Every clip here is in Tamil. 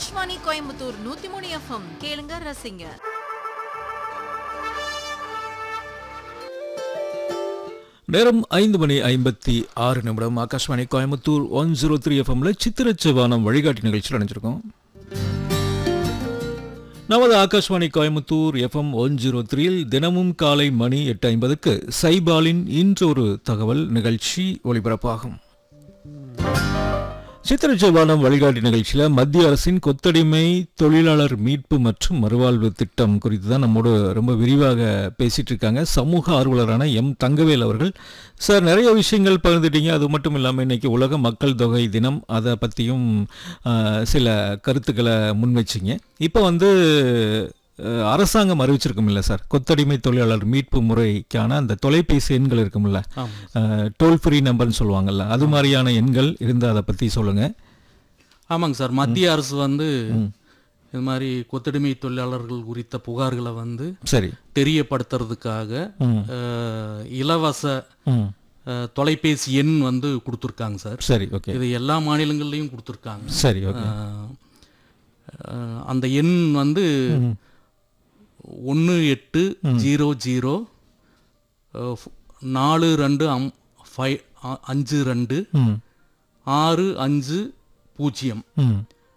ஆகாஷ்வாணி கோயம்புத்தூர் நூத்தி மூணு எஃப்எம் கேளுங்க ரசிங்க நேரம் ஐந்து மணி ஐம்பத்தி ஆறு நிமிடம் Akashvani Coimbatore one zero three எஃப்எம்ல சித்திரச்சவானம் வழிகாட்டி நிகழ்ச்சியில் அடைஞ்சிருக்கோம் நமது Akashvani Coimbatore FM one zero த்ரீயில் தினமும் காலை மணி எட்டு ஐம்பதுக்கு சைபாலின் இன்றொரு தகவல் நிகழ்ச்சி ஒளிபரப்பாகும் சித்திரச்சவானம் வழிகாட்டி நிகழ்ச்சியில் மத்திய அரசின் கொத்தடிமை தொழிலாளர் மீட்பு மற்றும் மறுவாழ்வு திட்டம் குறித்து தான் நம்மோடு ரொம்ப விரிவாக பேசிட்டு இருக்காங்க சமூக ஆர்வலரான எம் தங்கவேல் அவர்கள் சார் நிறைய விஷயங்கள் பகிர்ந்துட்டீங்க அது மட்டும் இல்லாமல் இன்னைக்கு உலக மக்கள் தொகை தினம் அதை பற்றியும் சில கருத்துக்களை முன் வச்சிங்க இப்போ வந்து அஹ், அரசாங்கம் அறிவிச்சிருக்கும் இல்லை சார் கொத்தடிமை தொழிலாளர் மீட்பு முறைக்கான அந்த தொலைபேசி எண்கள் இருக்கும்ல ஆமாம் டோல் ஃப்ரீ நம்பர்னு சொல்லுவாங்கல்ல அது மாதிரியான எண்கள் இருந்தால் அதை பற்றி சொல்லுங்கள் ஆமாங்க சார் மத்திய அரசு வந்து இது மாதிரி கொத்தடிமை தொழிலாளர்கள் குறித்த புகார்களை வந்து சரி தெரியப்படுத்துறதுக்காக ம் அஹ், இலவச ம் அஹ், தொலைபேசி எண் வந்து கொடுத்துருக்காங்க சார் சரி ஓகே இது எல்லா மாநிலங்கள்லையும் கொடுத்துருக்காங்க சரி ஓகே அஹ், அஹ், அந்த எண் வந்து ஒன்று எட்டு ஜீரோ ஜீரோ அஹ், நாலு ரெண்டு அம் ஃபைவ் அஞ்சு ரெண்டு ம் ஆறு அஞ்சு பூஜ்ஜியம் ம்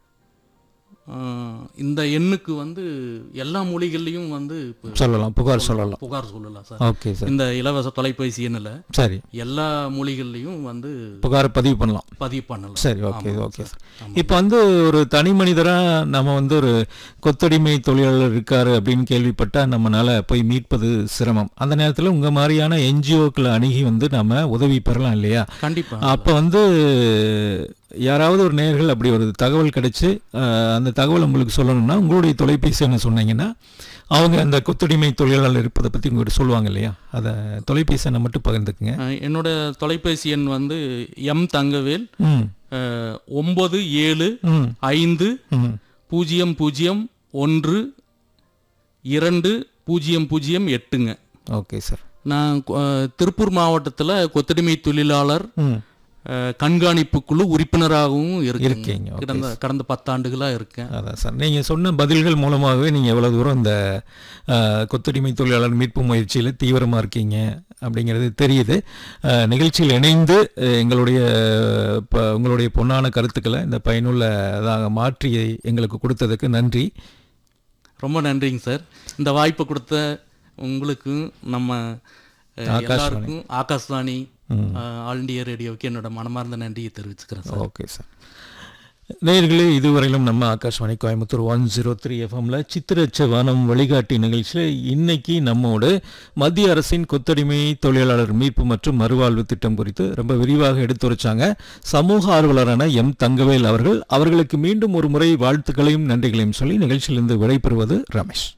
ஆஹ் இந்த எண்ணுக்கு வந்து எல்லா மொழிகள்லையும் வந்து இப்ப சொல்லலாம் புகார் சொல்லலாம் புகார் சொல்லலாம் சார் ஓகே சார் இந்த இலவச தொலைபேசி எண்ணில் சரி எல்லா மொழிகள்லையும் வந்து புகாரை பதிவு பண்ணலாம் பதிவு பண்ணலாம் சரி ஓகே ஆமாம் ஓகே சார். ஆமாம். இப்போ வந்து ஒரு தனி மனிதராக நம்ம வந்து ஒரு கொத்தடிமை தொழிலாளர் இருக்காரு அப்படின்னு கேள்விப்பட்டா நம்மனால போய் மீட்பது சிரமம் அந்த நேரத்தில் உங்க மாதிரியான என்ஜிஓக்களை அணுகி வந்து நம்ம உதவி பெறலாம் இல்லையா கண்டிப்பா அப்போ வந்து யாராவது ஒரு நேர்கள் அப்படி ஒரு தகவல் கிடைச்சு அஹ், அந்த தகவல் உங்களுக்கு சொல்லணும்னா உங்களுடைய தொலைபேசி என்ன சொன்னீங்கன்னா அவங்க அந்த கொத்தடிமை தொழிலாளர் இருப்பதை பற்றி உங்கள்கிட்ட சொல்லுவாங்க இல்லையா அதை தொலைபேசி எண்ணை மட்டும் பகிர்ந்துக்குங்க ஆஹ் என்னோட தொலைபேசி எண் வந்து எம் தங்கவேல் ம் ஆஹ் ஒன்பது ஏழு ம் ஐந்து ம் பூஜ்ஜியம் பூஜ்ஜியம் ஒன்று இரண்டு பூஜ்ஜியம் பூஜ்ஜியம் எட்டுங்க ஓகே சார் நான் ஆஹ் திருப்பூர் மாவட்டத்தில் கொத்தடிமை தொழிலாளர் ம் அஹ், கண்காணிப்பு குழு உறுப்பினராகவும் இருக்கீங்க, இருக்கீங்க okay. கடந்த கடந்த பத்தாண்டுகளா இருக்கேன் அதான் சார் நீங்கள் சொன்ன பதில்கள் மூலமாகவே நீங்கள் எவ்வளோ தூரம் இந்த அஹ், கொத்தடிமை தொழிலாளர் மீட்பு முயற்சியில் தீவிரமாக இருக்கீங்க அப்படிங்கிறது தெரியுது அஹ், நிகழ்ச்சியில் இணைந்து அஹ், எங்களுடைய இப்போ உங்களுடைய பொன்னான கருத்துக்களை இந்த பயனுள்ளதாக மாற்றி எங்களுக்கு கொடுத்ததுக்கு நன்றி ரொம்ப நன்றிங்க சார் இந்த வாய்ப்பை கொடுத்த உங்களுக்கும் நம்ம அஹ், ஆகாஷ்வாணி. எல்லாருக்கும் ஆகாஷ்வாணி அஹ், ஆல் இண்டியா ரேடியோவுக்கு என்னோட மனமார்ந்த நன்றியை தெரிவிச்சுக்கிறேன் சார் ஓகே சார் நேயர்களே இதுவரையிலும் நம்ம Akashvani Coimbatore one zero three எஃப்எம்ல சித்திரச்ச வானம் வழிகாட்டி நிகழ்ச்சியில் இன்னைக்கு நம்மோடு மத்திய அரசின் கொத்தடிமை தொழிலாளர் மீட்பு மற்றும் மறுவாழ்வு திட்டம் குறித்து ரொம்ப விரிவாக எடுத்துரைச்சாங்க சமூக ஆர்வலரான எம் தங்கவேல் அவர்கள் அவர்களுக்கு மீண்டும் ஒரு முறை வாழ்த்துக்களையும் நன்றிகளையும் சொல்லி நிகழ்ச்சியிலிருந்து விடைபெறுவது ரமேஷ்